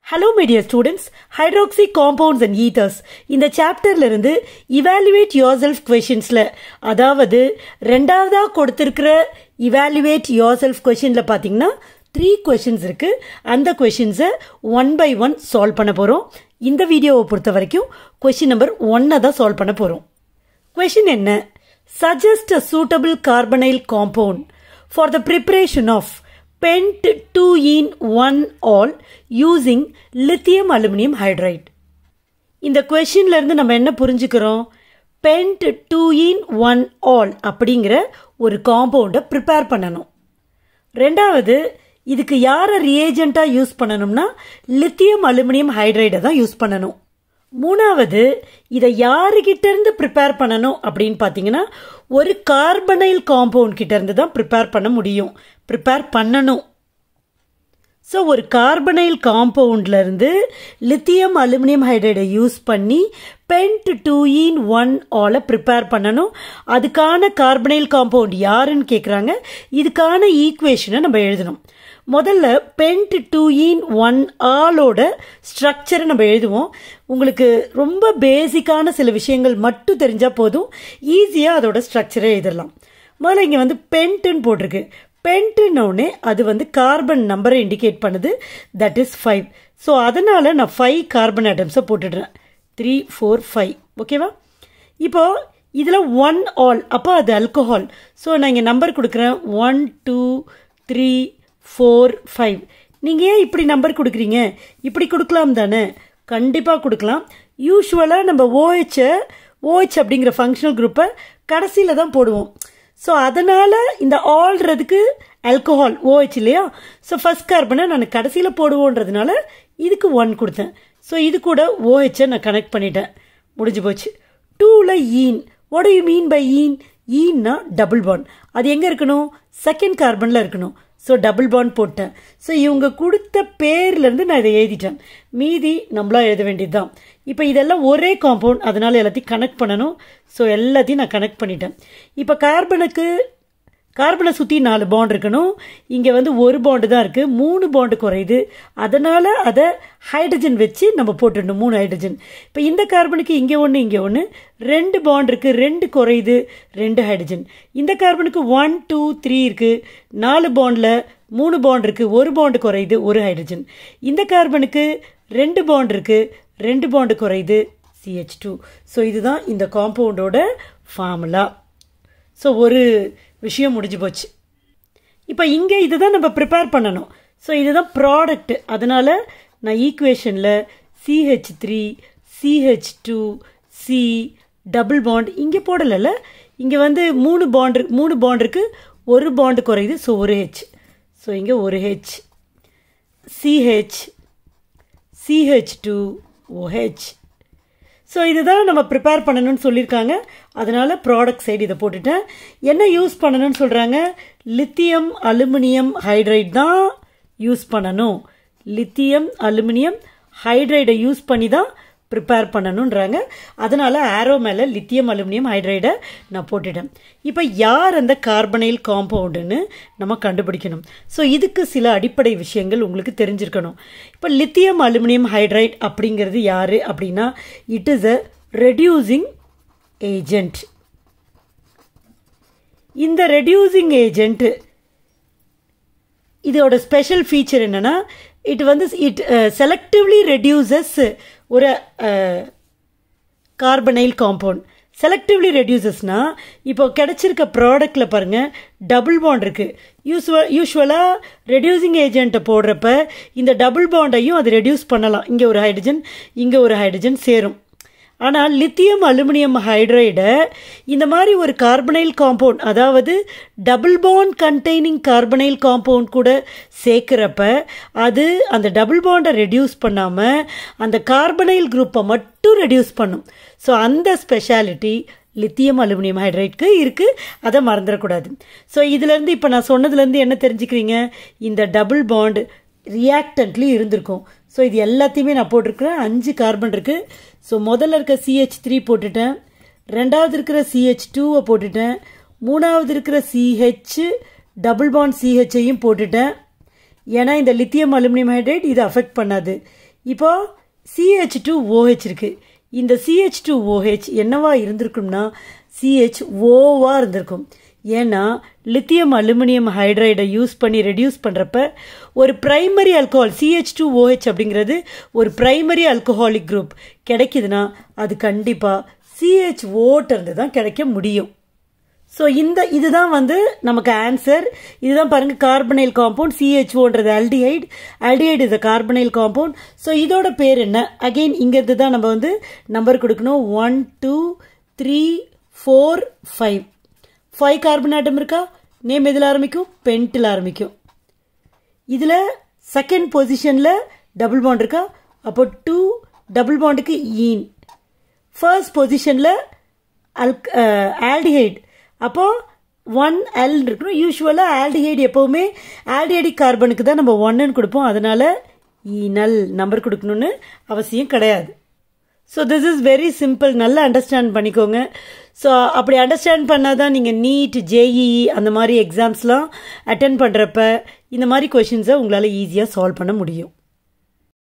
hello media students hydroxy compounds and ethers இந்த சாப்டர்ல இருந்து இவாலுவேட் யோர் செல்ஃப் கொஷின்ஸ்ல அதாவது ரெண்டாவதா கொடுத்திருக்கிற இவாலுவேட் யோர் செல்ஃப் கொஷின்ல பாத்தீங்கன்னா த்ரீ கொஷின்ஸ் இருக்கு அந்த கொஷின்ஸை ஒன் பை ஒன் சால்வ் பண்ண போறோம் இந்த வீடியோவை பொறுத்த வரைக்கும் கொஷின் நம்பர் ஒன்னை தான் சால்வ் பண்ண போறோம் கொஷின் என்ன suggest a suitable carbonyl compound for the preparation of pent two en one al using lithium aluminium hydride இந்த கொஷின்ல இருந்து நம்ம என்ன புரிஞ்சுக்கிறோம் pent two en one al அப்படிங்கிற ஒரு காம்பவுண்டை ப்ரிப்பேர் பண்ணணும் ரெண்டாவது இதுக்கு யாரை ரியேஜென்ட்டா யூஸ் பண்ணணும்னா லித்தியம் அலுமினியம் ஹைட்ரைடை தான் யூஸ் பண்ணணும் மூணாவது இதை யாருகிட்ட இருந்து ப்ரிப்பேர் பண்ணணும் அப்படின்னு பார்த்தீங்கன்னா ஒரு கார்பனைல் காம்பவுண்ட் கிட்ட இருந்து தான் ப்ரிப்பேர் பண்ண முடியும் ப்ரிப்பேர் பண்ணணும் ஸோ ஒரு கார்பனைல் காம்பவுண்ட்ல இருந்து லித்தியம் அலுமினியம் ஹைட்ரைடை யூஸ் பண்ணி pent two en one al prepare பண்ணணும் அதுக்கான கார்பனைல் காம்பவுண்ட் யாருன்னு கேட்குறாங்க இதுக்கான ஈக்குவேஷனை நம்ம எழுதணும் முதல்ல பென்ட் டூ இன் ஒன் ஆலோட ஸ்ட்ரக்சரை நம்ம எழுதுவோம் உங்களுக்கு ரொம்ப பேசிக்கான சில விஷயங்கள் மட்டும் தெரிஞ்சால் போதும் ஈஸியாக அதோட ஸ்ட்ரக்சரை எழுதிடலாம் முதல்ல இங்கே வந்து பென்ட்டுன்னு போட்டிருக்கு பென்ட்டுன்னொடனே அது வந்து கார்பன் நம்பரை இண்டிகேட் பண்ணுது தட் இஸ் ஃபைவ் ஸோ அதனால் நான் ஃபைவ் கார்பன் ஐட்டம்ஸை போட்டுடுறேன் த்ரீ ஃபோர் ஃபைவ் ஓகேவா இப்போ இதில் ஒன் ஆல் அப்போ அது அல்கோஹால் ஸோ நான் இங்கே நம்பர் கொடுக்குறேன் one two three four five நீங்கள் ஏன் இப்படி நம்பர் கொடுக்குறீங்க இப்படி கொடுக்கலாம் தானே கண்டிப்பாக கொடுக்கலாம் யூஸ்வலாக நம்ம ஓஹெச்சை ஓஹெச் அப்படிங்கிற ஃபங்க்ஷனல் குரூப்பை கடைசியில் தான் போடுவோம் ஸோ அதனால் இந்த ஆல்றதுக்கு ஆல்கோஹால் ஓஹெச் இல்லையா ஸோ ஃபஸ்ட் கார்பனை நான் கடைசியில் போடுவோன்றதுனால இதுக்கு ஒன் கொடுத்தேன் ஸோ இது கூட ஓஹெச்சை நான் கனெக்ட் பண்ணிட்டேன் முடிஞ்சு போச்சு டூவில் ene what you mean by ene ஈன்னா டபுள் பாண்ட் அது எங்கே இருக்கணும் செகண்ட் கார்பனில் இருக்கணும் ஸோ டபுள் பாண்ட் போட்டேன் ஸோ இவங்க கொடுத்த பேர்லேருந்து நான் இதை எழுதிட்டேன் மீதி நம்மளா எழுத வேண்டியது தான் இப்போ இதெல்லாம் ஒரே காம்பவுண்ட் அதனால எல்லாத்தையும் கனெக்ட் பண்ணணும் ஸோ எல்லாத்தையும் நான் கனெக்ட் பண்ணிட்டேன் இப்போ கார்பனுக்கு கார்பனை சுற்றி நாலு பாண்ட் இருக்கணும் இங்கே வந்து ஒரு பாண்டு தான் இருக்குது மூணு பாண்டு குறையுது அதனால் அதை ஹைட்ரஜன் வச்சு நம்ம போட்டுடணும் மூணு ஹைட்ரஜன் இப்போ இந்த கார்பனுக்கு இங்கே ஒன்று இங்கே ஒன்று ரெண்டு பாண்ட் இருக்குது ரெண்டு குறையுது ரெண்டு ஹைட்ரஜன் இந்த கார்பனுக்கு ஒன் டூ த்ரீ இருக்குது நாலு பாண்டில் மூணு பாண்ட் இருக்குது ஒரு பாண்டு குறையுது ஒரு ஹைட்ரஜன் இந்த கார்பனுக்கு ரெண்டு பாண்ட் இருக்குது ரெண்டு பாண்டு குறையுது சிஹெச் டூ ஸோ இதுதான் இந்த காம்பவுண்டோட ஃபார்முலா ஸோ ஒரு விஷயம் முடிஞ்சு போச்சு இப்போ இங்கே இதுதான் நம்ம ப்ரிப்பேர் பண்ணணும் ஸோ இதுதான் ப்ராடக்ட் அதனால் நான் ஈக்குவேஷனில் CH three CH two C double bond இங்கே போடலைல்ல இங்கே வந்து மூணு பாண்ட் மூணு பாண்ட் இருக்கு ஒரு பாண்டு குறையுது ஸோ ஒரு ஹெச் ஸோ இங்கே ஒரு H CH CH two OH so இதுதான் நம்ம ப்ரிப்பேர் பண்ணணும்னு சொல்லியிருக்காங்க அதனால ப்ராடக்ட் சைடு இதை போட்டுட்டேன் என்ன யூஸ் பண்ணணும்னு சொல்கிறாங்க லித்தியம் அலுமினியம் ஹைட்ரைட் தான் யூஸ் பண்ணணும் லித்தியம் அலுமினியம் ஹைட்ரைடை யூஸ் பண்ணி தான் ப்ரிப்பேர் பண்ணணுன்றாங்க அதனால ஆரோ மேலே லித்தியம் அலுமினியம் ஹைட்ரைடை நான் போட்டுட்டேன் இப்போ யார் அந்த கார்பனைல் காம்பவுண்டுன்னு நம்ம கண்டுபிடிக்கணும் ஸோ இதுக்கு சில அடிப்படை விஷயங்கள் உங்களுக்கு தெரிஞ்சிருக்கணும் இப்போ லித்தியம் அலுமினியம் ஹைட்ரைட் அப்படிங்கிறது யார் அப்படின்னா it is a reducing agent இந்த ரெடியூசிங் ஏஜென்ட் இதோட ஸ்பெஷல் ஃபீச்சர் என்னன்னா இட் வந்து இட் செலக்டிவ்லி ரெடியூசஸ் ஒரு கார்பனைல் காம்பவுண்ட் செலக்டிவ்லி ரெடியூசஸ்னா இப்போ கிடைச்சிருக்க ப்ராடக்டில் பாருங்கள் டபுள் பாண்ட் இருக்குது யூஸ்வல் யூஸ்வலாக ரெடியூசிங் ஏஜென்ட்டை போடுறப்ப இந்த டபுள் பாண்டையும் அது ரெடியூஸ் பண்ணலாம் இங்கே ஒரு ஹைட்ரஜன் இங்கே ஒரு ஹைட்ரஜன் சேரும் ஆனால் லித்தியம் அலுமினியம் ஹைட்ரைடை இந்த மாதிரி ஒரு கார்பனைல் காம்பவுண்ட் அதாவது double bond containing carbonyl compound கூட சேர்க்குறப்ப அது அந்த டபுள் பாண்டை ரெடியூஸ் பண்ணாமல் அந்த கார்பனைல் குரூப்பை மட்டும் ரெடியூஸ் பண்ணும் ஸோ அந்த ஸ்பெஷாலிட்டி லித்தியம் அலுமினியம் ஹைட்ரைட்க்கு இருக்குது அதை மறந்துடக்கூடாது ஸோ இதுலேருந்து இப்போ நான் சொன்னதுலேருந்து என்ன தெரிஞ்சுக்கிறீங்க இந்த டபுள் பாண்ட் ரியாக்டன்ட்லேயும் இருந்திருக்கும் ஸோ இது எல்லாத்தையுமே நான் போட்டிருக்கிறேன் அஞ்சு கார்பன் இருக்குது ஸோ முதல்ல இருக்க சிஹெச் த்ரீ போட்டுட்டேன் ரெண்டாவது இருக்கிற சிஹெச் டூவை போட்டுட்டேன் மூணாவது இருக்கிற சிஹெச் டபுள் பாண்ட் சிஹெச்சையும் போட்டுட்டேன் ஏன்னா இந்த லித்தியம் அலுமினியம் ஹைட்ரேட் இது அஃபெக்ட் பண்ணாது இப்போ சிஹெச் டூ ஓஹெச் இருக்குது இந்த சிஹெச் டூ ஓஹெச் என்னவா இருந்திருக்கும்னா சிஹெச் ஓவா இருந்திருக்கும் ஏன்னா லித்தியம் அலுமினியம் ஹைட்ரைடை யூஸ் பண்ணி ரெடியூஸ் பண்ணுறப்ப ஒரு primary alcohol CH two OH அப்படிங்கிறது ஒரு பிரைமரி அல்கோஹாலிக் குரூப் கிடைக்குதுன்னா அது கண்டிப்பாக சிஹெச் ஓட்டிருந்து தான் கிடைக்க முடியும் ஸோ இந்த இதுதான் வந்து நமக்கு ஆன்சர் இதுதான் பாருங்க கார்பனைல் காம்பவுண்ட் சிஹெச்ஓன்றது aldehyde aldehyde is a carbonyl compound so இதோட பேர் என்ன அகெயின் இங்கேருந்து தான் நம்ம வந்து நம்பர் கொடுக்கணும் one two three four five five carbon atom இருக்கா நேம் எதில் ஆரம்பிக்கும் பென்ட்டில் ஆரம்பிக்கும் இதில் செகண்ட் பொசிஷனில் டபுள் பாண்ட் இருக்கா அப்போ டூ டபுள் பாண்டுக்கு ஈன் ஃபர்ஸ்ட் பொசிஷனில் அல்க் ஆல்டிஹைட் அப்போது ஒன் எல் இருக்கணும் யூஸ்வலாக ஆல்டிஹைடு எப்போவுமே ஆல்டிஹைடிக் கார்பனுக்கு தான் நம்ம ஒன்னுன்னு கொடுப்போம் அதனால் ஈனல் நம்பர் கொடுக்கணும்னு அவசியம் கிடையாது so this is very simple நல்லா அண்டர்ஸ்டாண்ட் பண்ணிக்கோங்க ஸோ அப்படி அண்டர்ஸ்டாண்ட் பண்ணால் தான் நீங்கள் நீட் ஜேஇஇ அந்த மாதிரி எக்ஸாம்ஸ்லாம் அட்டன் பண்ணுறப்ப இந்த மாதிரி கொஷின்ஸை உங்களால் ஈஸியாக சால்வ் பண்ண முடியும்